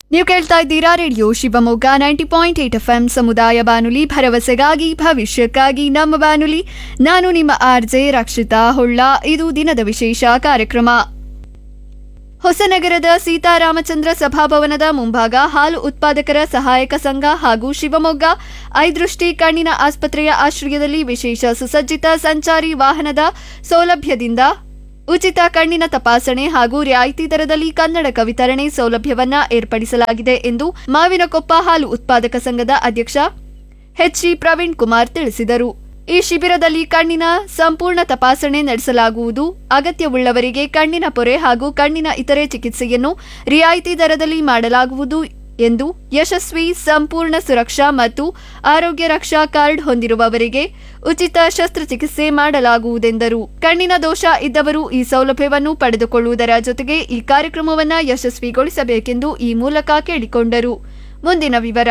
ನೀವು ಕೇಳ್ತಾ ಇದ್ದೀರಾ radio Shivamogga ninety point eight F M ಸಮುದಾಯ ಬಾನುಲಿ ಭರವಸೆಗಾಗಿ ಭವಿಷ್ಯಕ್ಕಾಗಿ ನಮ್ಮ ಬಾನುಲಿ ನಾನು ನಿಮ್ಮ ಆರ್ ಜೆ ರಕ್ಷಿತಾ ಹೊಳ್ಳ ಇದು ದಿನದ ವಿಶೇಷ ಕಾರ್ಯಕ್ರಮ ಹೊಸನಗರದ ಸೀತಾರಾಮಚಂದ್ರ ಸಭಾಭವನದ ಮುಂಭಾಗ ಹಾಲು ಉತ್ಪಾದಕರ ಸಹಾಯಕ ಸಂಘ ಹಾಗೂ ಶಿವಮೊಗ್ಗ ಐದೃಷ್ಟಿ ಕಣ್ಣಿನ ಆಸ್ಪತ್ರೆಯ ಆಶ್ರಯದಲ್ಲಿ ವಿಶೇಷ ಸುಸಜ್ಜಿತ ಸಂಚಾರಿ ವಾಹನದ ಸೌಲಭ್ಯದಿಂದ ಉಚಿತ ಕಣ್ಣಿನ ತಪಾಸಣೆ ಹಾಗೂ ರಿಯಾಯಿತಿ ದರದಲ್ಲಿ ಕನ್ನಡಕ ವಿತರಣೆ ಸೌಲಭ್ಯವನ್ನ ಏರ್ಪಡಿಸಲಾಗಿದೆ ಎಂದು ಮಾವಿನಕೊಪ್ಪ ಹಾಲು ಉತ್ಪಾದಕ ಸಂಘದ ಅಧ್ಯಕ್ಷ ಎಚ್ಜಿ ಪ್ರವೀಣ್ ಕುಮಾರ್ ತಿಳಿಸಿದರು ಈ ಶಿಬಿರದಲ್ಲಿ ಕಣ್ಣಿನ ಸಂಪೂರ್ಣ ತಪಾಸಣೆ ನಡೆಸಲಾಗುವುದು ಅಗತ್ಯವುಳ್ಳವರಿಗೆ ಕಣ್ಣಿನ ಪೊರೆ ಹಾಗೂ ಕಣ್ಣಿನ ಇತರೆ ಚಿಕಿತ್ಸೆಯನ್ನು ರಿಯಾಯಿತಿ ದರದಲ್ಲಿ ಮಾಡಲಾಗುವುದು ಎಂದು ಯಶಸ್ವಿ ಸಂಪೂರ್ಣ ಸುರಕ್ಷಾ ಮತ್ತು ಆರೋಗ್ಯ ರಕ್ಷಾ ಕಾರ್ಡ್ ಹೊಂದಿರುವವರಿಗೆ ಉಚಿತ ಶಸ್ತ್ರಚಿಕಿತ್ಸೆ ಮಾಡಲಾಗುವುದೆಂದರು ಕಣ್ಣಿನ ದೋಷ ಇದ್ದವರು ಈ ಸೌಲಭ್ಯವನ್ನು ಪಡೆದುಕೊಳ್ಳುವುದರ ಜೊತೆಗೆ ಈ ಕಾರ್ಯಕ್ರಮವನ್ನು ಯಶಸ್ವಿಗೊಳಿಸಬೇಕೆಂದು ಈ ಮೂಲಕ ಕೇಳಿಕೊಂಡರು ಮುಂದಿನ ವಿವರ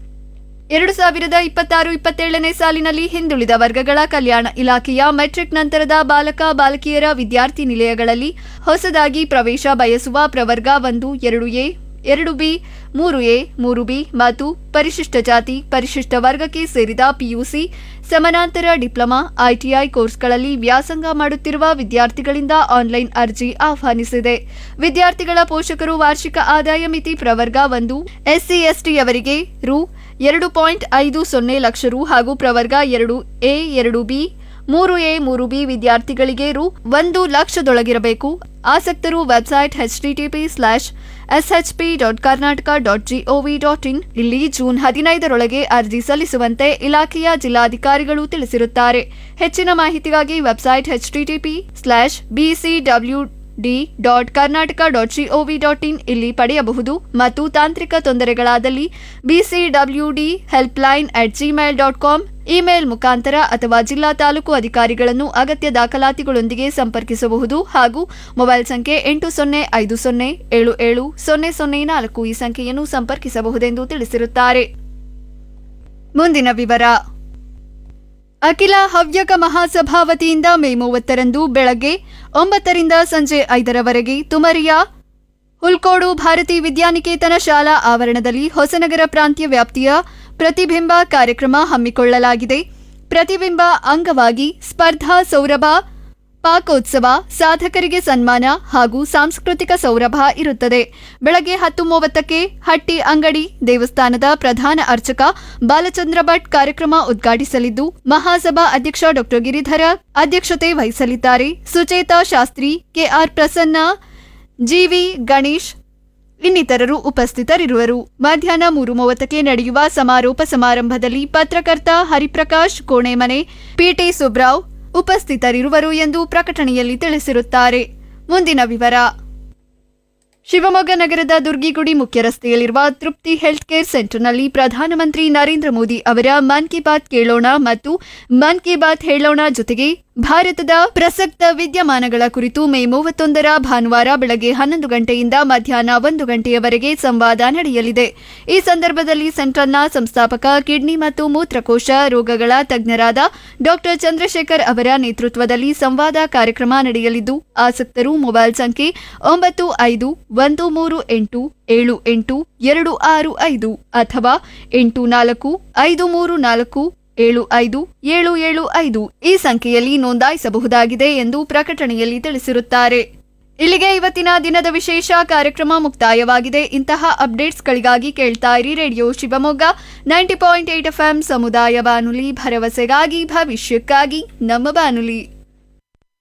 ಎರಡು ಸಾವಿರದ ಇಪ್ಪತ್ತಾರು ಇಪ್ಪತ್ತೇಳನೇ ಸಾಲಿನಲ್ಲಿ ಹಿಂದುಳಿದ ವರ್ಗಗಳ ಕಲ್ಯಾಣ ಇಲಾಖೆಯ ಮೆಟ್ರಿಕ್ ನಂತರದ ಬಾಲಕ ಬಾಲಕಿಯರ ವಿದ್ಯಾರ್ಥಿ ನಿಲಯಗಳಲ್ಲಿ ಹೊಸದಾಗಿ ಪ್ರವೇಶ ಬಯಸುವ ಪ್ರವರ್ಗ ಒಂದು ಎರಡು ಎ ಎರಡು ಬಿ ಮೂರು ಎ ಮೂರು ಬಿ ಮತ್ತು ಪರಿಶಿಷ್ಟ ಜಾತಿ ಪರಿಶಿಷ್ಟ ವರ್ಗಕ್ಕೆ ಸೇರಿದ ಪಿಯುಸಿ ಸಮಾನಾಂತರ ಡಿಪ್ಲೊಮಾ ಐಟಿಐ ಕೋರ್ಸ್ಗಳಲ್ಲಿ ವ್ಯಾಸಂಗ ಮಾಡುತ್ತಿರುವ ವಿದ್ಯಾರ್ಥಿಗಳಿಂದ ಆನ್ಲೈನ್ ಅರ್ಜಿ ಆಹ್ವಾನಿಸಿದೆ ವಿದ್ಯಾರ್ಥಿಗಳ ಪೋಷಕರು ವಾರ್ಷಿಕ ಆದಾಯ ಮಿತಿ ಪ್ರವರ್ಗ ಒಂದು ಎಸ್ಸಿ ಎಸ್ಟಿಯವರಿಗೆ ರು ಎರಡು ಪಾಯಿಂಟ್ ಐದು ಸೊನ್ನೆ ಲಕ್ಷ ರು ಹಾಗೂ ಪ್ರವರ್ಗ ಎರಡು ಎ ಎರಡು ಬಿ ಮೂರು ಎ ಮೂರು ಬಿ ವಿದ್ಯಾರ್ಥಿಗಳಿಗೆ ರು ಒಂದು ಲಕ್ಷದೊಳಗಿರಬೇಕು ಆಸಕ್ತರು website HTTP slash SHP dot Karnataka dot GOV dot in ಇಲ್ಲಿ ಜೂನ್ ಹದಿನೈದರೊಳಗೆ ಅರ್ಜಿ ಸಲ್ಲಿಸುವಂತೆ ಇಲಾಖೆಯ ಜಿಲ್ಲಾಧಿಕಾರಿಗಳು ತಿಳಿಸಿರುತ್ತಾರೆ ಹೆಚ್ಚಿನ ಮಾಹಿತಿಗಾಗಿ website HTTP slash BCW D dot Karnataka dot GOV dot in ಇಲ್ಲಿ ಪಡೆಯಬಹುದು ಮತ್ತು ತಾಂತ್ರಿಕ ತೊಂದರೆಗಳಾದಲ್ಲಿ BCWD helpline at Gmail dot com email ಮುಖಾಂತರ ಅಥವಾ ಜಿಲ್ಲಾ ತಾಲೂಕು ಅಧಿಕಾರಿಗಳನ್ನು ಅಗತ್ಯ ದಾಖಲಾತಿಗಳೊಂದಿಗೆ ಸಂಪರ್ಕಿಸಬಹುದು ಹಾಗೂ ಮೊಬೈಲ್ ಸಂಖ್ಯೆ ಎಂಟು ಸೊನ್ನೆ ಐದು ಸೊನ್ನೆ ಏಳು ಏಳು ಸೊನ್ನೆ ಸೊನ್ನೆ ನಾಲ್ಕು ಈ ಸಂಖ್ಯೆಯನ್ನು ಸಂಪರ್ಕಿಸಬಹುದೆಂದು ತಿಳಿಸಿರುತ್ತಾರೆ ಮುಂದಿನ ವಿವರ ಅಖಿಲ ಹವ್ಯಕ ಮಹಾಸಭಾ ವತಿಯಿಂದ ಮೇ ಮೂವತ್ತರಂದು ಬೆಳಗ್ಗೆ ಒಂಬತ್ತರಿಂದ ಸಂಜೆ ಐದರವರೆಗೆ ತುಮರಿಯ ಹುಲ್ಕೋಡು ಭಾರತಿ ವಿದ್ಯಾನಿಕೇತನ ಶಾಲಾ ಆವರಣದಲ್ಲಿ ಹೊಸನಗರ ಪ್ರಾಂತ್ಯ ವ್ಯಾಪ್ತಿಯ ಪ್ರತಿಬಿಂಬ ಕಾರ್ಯಕ್ರಮ ಹಮ್ಮಿಕೊಳ್ಳಲಾಗಿದೆ ಪ್ರತಿಬಿಂಬ ಅಂಗವಾಗಿ ಸ್ಪರ್ಧಾ ಸೌರಭ ಪಾಕೋತ್ಸವ ಸಾಧಕರಿಗೆ ಸನ್ಮಾನ ಹಾಗೂ ಸಾಂಸ್ಕೃತಿಕ ಸೌರಭ ಇರುತ್ತದೆ ಬೆಳಗ್ಗೆ ಹತ್ತು ಮೂವತ್ತಕ್ಕೆ ಹಟ್ಟಿ ಅಂಗಡಿ ದೇವಸ್ಥಾನದ ಪ್ರಧಾನ ಅರ್ಚಕ ಬಾಲಚಂದ್ರ ಭಟ್ ಕಾರ್ಯಕ್ರಮ ಉದ್ಘಾಟಿಸಲಿದ್ದು ಮಹಾಸಭಾ ಅಧ್ಯಕ್ಷ ಡಾ ಗಿರಿಧರ ಅಧ್ಯಕ್ಷತೆ ವಹಿಸಲಿದ್ದಾರೆ ಸುಚೇತಾ ಶಾಸ್ತ್ರಿ ಕೆಆರ್ ಪ್ರಸನ್ನ ಜಿವಿ ಗಣೇಶ್ ಇನ್ನಿತರರು ಉಪಸ್ಥಿತರಿರುವರು ಮಧ್ಯಾಹ್ನ ಮೂರು ಮೂವತ್ತಕ್ಕೆ ನಡೆಯುವ ಸಮಾರೋಪ ಸಮಾರಂಭದಲ್ಲಿ ಪತ್ರಕರ್ತ ಹರಿಪ್ರಕಾಶ್ ಕೋಣೆಮನೆ ಪಿಟಿ ಸುಬ್ರಾವ್ ಉಪಸ್ಥಿತರಿರುವರು ಎಂದು ಪ್ರಕಟಣೆಯಲ್ಲಿ ತಿಳಿಸಿರುತ್ತಾರೆ ಮುಂದಿನ ವಿವರ ಶಿವಮೊಗ್ಗ ನಗರದ ದುರ್ಗಿಗುಡಿ ಮುಖ್ಯ ರಸ್ತೆಯಲ್ಲಿರುವ ತೃಪ್ತಿ ಹೆಲ್ತ್ ಕೇರ್ ಸೆಂಟರ್ನಲ್ಲಿ ಪ್ರಧಾನಮಂತ್ರಿ ನರೇಂದ್ರ ಮೋದಿ ಅವರ ಮನ್ ಕಿ ಬಾತ್ ಕೇಳೋಣ ಮತ್ತು ಮನ್ ಕಿ ಬಾತ್ ಹೇಳೋಣ ಜೊತೆಗೆ ಭಾರತದ ಪ್ರಸಕ್ತ ವಿದ್ಯಮಾನಗಳ ಕುರಿತು ಮೇ ಮೂವತ್ತೊಂದರ ಭಾನುವಾರ ಬೆಳಗ್ಗೆ ಹನ್ನೊಂದು ಗಂಟೆಯಿಂದ ಮಧ್ಯಾಹ್ನ ಒಂದು ಗಂಟೆಯವರೆಗೆ ಸಂವಾದ ನಡೆಯಲಿದೆ ಈ ಸಂದರ್ಭದಲ್ಲಿ ಸೆಂಟ್ರಲ್ನ ಸಂಸ್ಥಾಪಕ ಕಿಡ್ನಿ ಮತ್ತು ಮೂತ್ರಕೋಶ ರೋಗಗಳ ತಜ್ಞರಾದ ಡಾಕ್ಟರ್ ಚಂದ್ರಶೇಖರ್ ಅವರ ನೇತೃತ್ವದಲ್ಲಿ ಸಂವಾದ ಕಾರ್ಯಕ್ರಮ ನಡೆಯಲಿದ್ದು ಆಸಕ್ತರು ಮೊಬೈಲ್ ಸಂಖ್ಯೆ ಒಂಬತ್ತು ಐದು ಒಂದು ಮೂರು ಎಂಟು ಏಳು ಎಂಟು ಎರಡು ಆರು ಐದು ಅಥವಾ ಎಂಟು ನಾಲ್ಕು ಐದು ಮೂರು ನಾಲ್ಕು ಏಳು ಐದು ಏಳು ಏಳು ಐದು ಈ ಸಂಖ್ಯೆಯಲ್ಲಿ ನೋಂದಾಯಿಸಬಹುದಾಗಿದೆ ಎಂದು ಪ್ರಕಟಣೆಯಲ್ಲಿ ತಿಳಿಸಿರುತ್ತಾರೆ ಇಲ್ಲಿಗೆ ಇವತ್ತಿನ ದಿನದ ವಿಶೇಷ ಕಾರ್ಯಕ್ರಮ ಮುಕ್ತಾಯವಾಗಿದೆ ಇಂತಹ ಅಪ್ಡೇಟ್ಸ್ಗಳಿಗಾಗಿ ಕೇಳ್ತಾ ಇರಿ radio Shivamogga ninety point eight F ಸಮುದಾಯ ಬಾನುಲಿ ಭರವಸೆಗಾಗಿ ಭವಿಷ್ಯಕ್ಕಾಗಿ ನಮ್ಮ ಬಾನುಲಿ